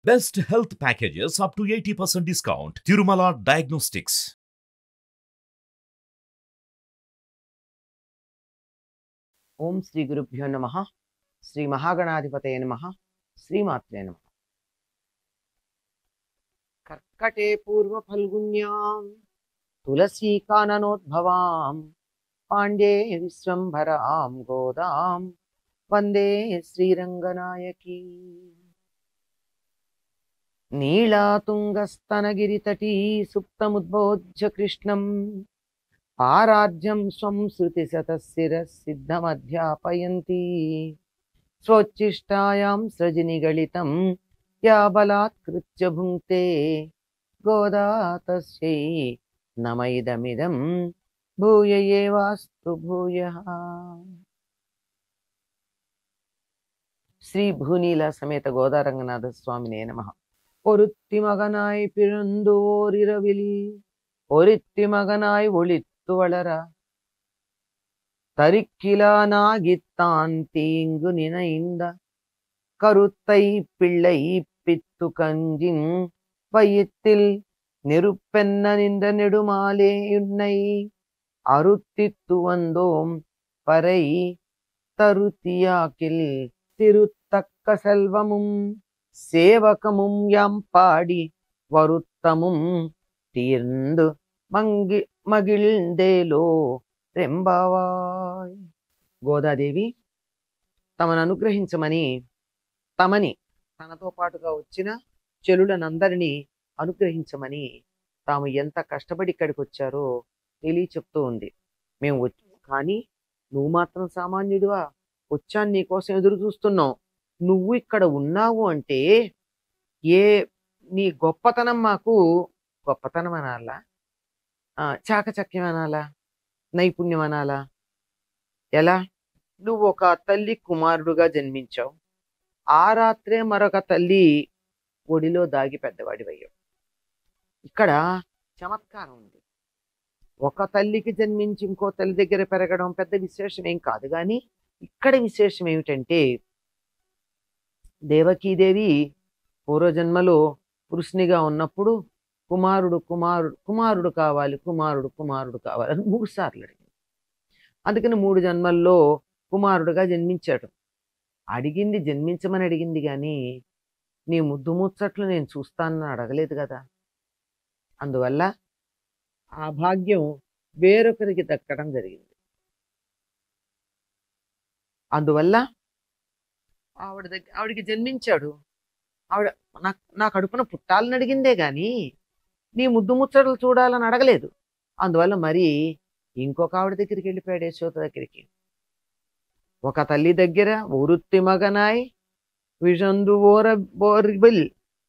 Best health packages up to 80% discount. Tirumala Diagnostics. ఓం శ్రీ గురుభ్యో నమ శ్రీ మహాగణాధిపతయ నమ శ్రీమాత్రే నమ కర్కటే పూర్వ ఫల్గుణ్యాం తులసీకాననోద్భవాం పాండే విశ్వంభరాం గోదాం వందే శ్రీరంగనాయకి నీళాతుంగస్తనగిరితటీ సుప్తముద్బోధ్య కృష్ణం పారాజ్యం స్వం శృతిశతశిరసిద్ధమధ్యాపయంతి స్వోచ్ఛిష్టాయాం సృజినిగళితం యా బలాత్కృత్య భుంక్తే గోదా తస్యై నమైదమిదం భూయ ఏవాస్తు భూయ శ్రీ భూనీల సమేత గోదారంగనాథ స్వామినే నమ ஒருத்தி மகனாய் பிறந்தோரிரவில் ஒருத்தி மகனாய் ஒளித்து வளர தரிக்கிலானாகித்தான் தீங்கு நினைந்த கருத்தை பிள்ளை பித்து கஞ்சின் வயித்தில் நெருப்பென்ன நின்ற நெடுமாலே உன்னை அருத்தித்து வந்தோம் பறை தருத்தியாக்கில் திருத்தக்க செல்வமும் சேவகமும் யாம் பாடி வருத்தமும் తీర్ందు మంగి మగిల్దేలో రెంబావాయ్ గోదాదేవి తమను అనుగ్రహించమని తమని తనతో పాటుగా వచ్చిన చెలులనందరినీ అనుగ్రహించమని తాము ఎంత కష్టపడి ఇక్కడికి వచ్చారో తెలియ చెప్తూ ఉంది మేము వచ్చి కానీ నువ్వు మాత్రం సామాన్యుడివా వచ్చాను నీకోసం ఎదురు చూస్తున్నావు నువ్వు ఇక్కడ ఉన్నావు అంటే ఏ నీ గొప్పతనం మాకు గొప్పతనం అనాలా ఆ, చాకచక్యం అనాలా నైపుణ్యం అనాలా ఎలా నువ్వు ఒక తల్లి కుమారుడుగా జన్మించావు ఆ రాత్రే మరొక తల్లి ఒడిలో దాగి పెద్దవాడివయ్యావు ఇక్కడ చమత్కారం ఉంది ఒక తల్లికి జన్మించి ఇంకో తల్లి దగ్గర పెరగడం పెద్ద విశేషం ఏం కాదు కానీ ఇక్కడ విశేషం ఏమిటంటే దేవకీదేవి పూర్వజన్మలో పురుషునిగా ఉన్నప్పుడు కుమారుడు కుమారుడు కుమారుడు కావాలి కుమారుడు కుమారుడు కావాలి అని మూడు సార్లు అడిగింది అందుకని మూడు జన్మల్లో కుమారుడుగా జన్మించాడు అడిగింది జన్మించమని అడిగింది కానీ నీ ముద్దు ముచ్చట్లు నేను చూస్తానని అడగలేదు కదా అందువల్ల ఆ భాగ్యం వేరొకరికి దక్కడం జరిగింది అందువల్ల ఆవిడ దగ్గర ఆవిడికి జన్మించాడు ఆవిడ నా నా కడుపున పుట్టాలని అడిగిందే గాని నీ ముద్దు ముచ్చట్లు చూడాలని అడగలేదు అందువల్ల మరి ఇంకొక ఆవిడ దగ్గరికి వెళ్ళిపోయాడు యశోద దగ్గరికి ఒక తల్లి దగ్గర ఒరుత్తి మగనాయ్ విజందు ఓర ఓరిబిల్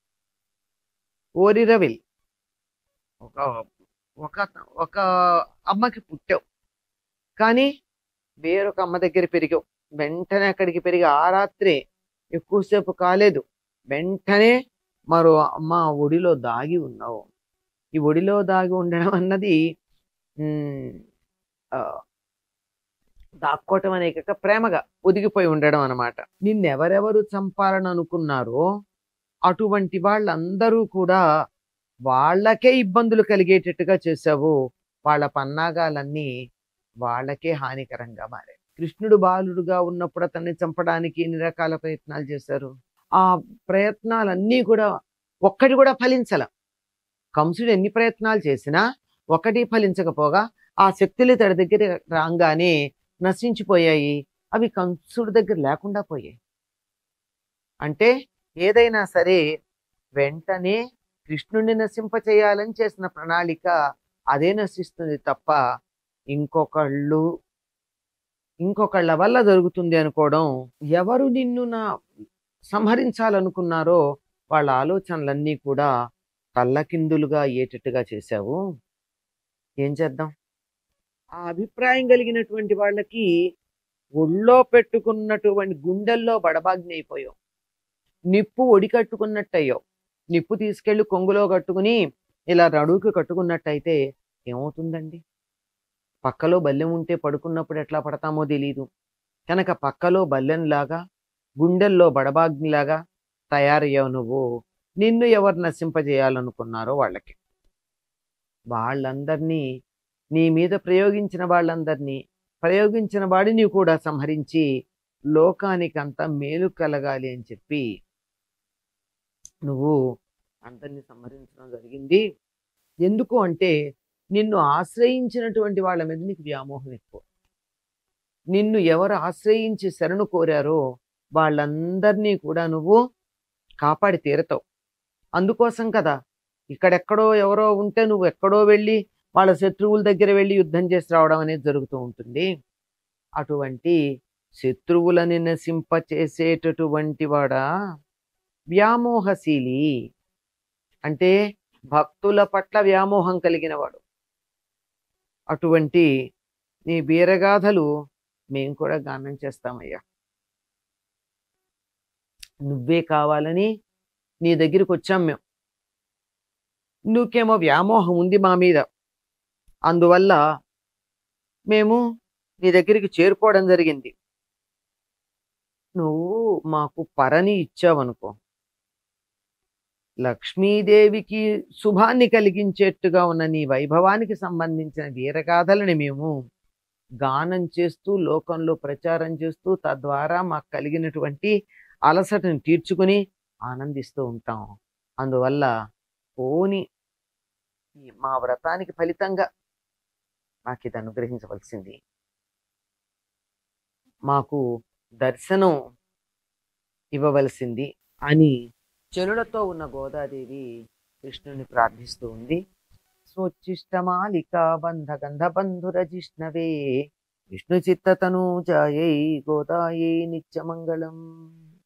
ఓరిరవిల్ ఒక ఒక ఒక అమ్మకి పుట్టావు కానీ వేరొక అమ్మ దగ్గర పెరిగావు వెంటనే అక్కడికి పెరిగి ఆ రాత్రే ఎక్కువసేపు కాలేదు వెంటనే మరో అమ్మ ఒడిలో దాగి ఉన్నావు ఈ ఒడిలో దాగి ఉండడం అన్నది ఉమ్, ఆ, దాక్కోవటం అనే కాక ప్రేమగా ఒదిగిపోయి ఉండడం అన్నమాట నిన్నెవరెవరు చంపాలని అనుకున్నారో అటువంటి వాళ్ళందరూ కూడా వాళ్ళకే ఇబ్బందులు కలిగేటట్టుగా చేశావు వాళ్ళ పన్నాగాలన్నీ వాళ్ళకే హానికరంగా మారాయి కృష్ణుడు బాలుడుగా ఉన్నప్పుడు అతన్ని చంపడానికి ఎన్ని రకాల ప్రయత్నాలు చేశారు ఆ ప్రయత్నాలన్నీ కూడా ఒక్కటి కూడా ఫలించల కంసుడు ఎన్ని ప్రయత్నాలు చేసినా ఒకటి ఫలించకపోగా ఆ శక్తులు తడి దగ్గర రాగానే నశించిపోయాయి అవి కంసుడి దగ్గర లేకుండా పోయాయి అంటే ఏదైనా సరే వెంటనే కృష్ణుడిని నశింపచేయాలని చేసిన ప్రణాళిక అదే నశిస్తుంది తప్ప ఇంకొకళ్ళు ఇంకొకళ్ళ వల్ల జరుగుతుంది అనుకోవడం ఎవరు నిన్ను నా సంహరించాలనుకున్నారో వాళ్ళ ఆలోచనలన్నీ కూడా తల్లకిందులుగా అయ్యేటట్టుగా చేశావు ఏం చేద్దాం ఆ అభిప్రాయం కలిగినటువంటి వాళ్ళకి ఒళ్ళో పెట్టుకున్నటువంటి గుండెల్లో బడబాగ్ని అయిపోయావు నిప్పు ఒడి కట్టుకున్నట్టయ్యావు నిప్పు తీసుకెళ్లి కొంగులో కట్టుకుని ఇలా నడువుకి కట్టుకున్నట్టయితే ఏమవుతుందండి పక్కలో బల్లెం ఉంటే పడుకున్నప్పుడు ఎట్లా పడతామో తెలీదు కనుక పక్కలో బల్లెంలాగా గుండెల్లో బడబాగ్నిలాగా తయారయ్యావు నువ్వు నిన్ను ఎవరు నశింపజేయాలనుకున్నారో వాళ్ళకి వాళ్ళందరినీ నీ మీద ప్రయోగించిన వాళ్ళందరినీ ప్రయోగించిన వాడిని కూడా సంహరించి లోకానికంతా మేలు కలగాలి అని చెప్పి నువ్వు అందరినీ సంహరించడం జరిగింది ఎందుకు అంటే నిన్ను ఆశ్రయించినటువంటి వాళ్ళ మీద నీకు వ్యామోహం ఎక్కువ నిన్ను ఎవరు ఆశ్రయించి శరణు కోరారో వాళ్ళందరినీ కూడా నువ్వు కాపాడి తీరతావు అందుకోసం కదా ఇక్కడెక్కడో ఎవరో ఉంటే నువ్వు ఎక్కడో వెళ్ళి వాళ్ళ శత్రువుల దగ్గర వెళ్ళి యుద్ధం చేసి రావడం అనేది జరుగుతూ ఉంటుంది అటువంటి శత్రువులని నశింప చేసేటటువంటి వాడా వ్యామోహశీలి అంటే భక్తుల పట్ల వ్యామోహం కలిగిన వాడు అటువంటి నీ వీరగాథలు మేము కూడా గానం చేస్తామయ్యా నువ్వే కావాలని నీ దగ్గరికి వచ్చాం మేము నువ్వుకేమో వ్యామోహం ఉంది మా మీద అందువల్ల మేము నీ దగ్గరికి చేరుకోవడం జరిగింది నువ్వు మాకు పరని ఇచ్చావనుకో లక్ష్మీదేవికి శుభాన్ని కలిగించేట్టుగా ఉన్న నీ వైభవానికి సంబంధించిన వీరగాథలని మేము గానం చేస్తూ లోకంలో ప్రచారం చేస్తూ తద్వారా మాకు కలిగినటువంటి అలసటను తీర్చుకుని ఆనందిస్తూ ఉంటాం అందువల్ల పోని ఈ మా వ్రతానికి ఫలితంగా మాకు ఇది అనుగ్రహించవలసింది మాకు దర్శనం ఇవ్వవలసింది అని చెలులతో ఉన్న గోదాదేవి కృష్ణుని ప్రార్థిస్తూ ఉంది స్వచ్చిష్టమాలిక బంధ గంధ బంధుర జిష్ణవే విష్ణు చిత్తతను జాయై గోదాయై నిత్యమంగళం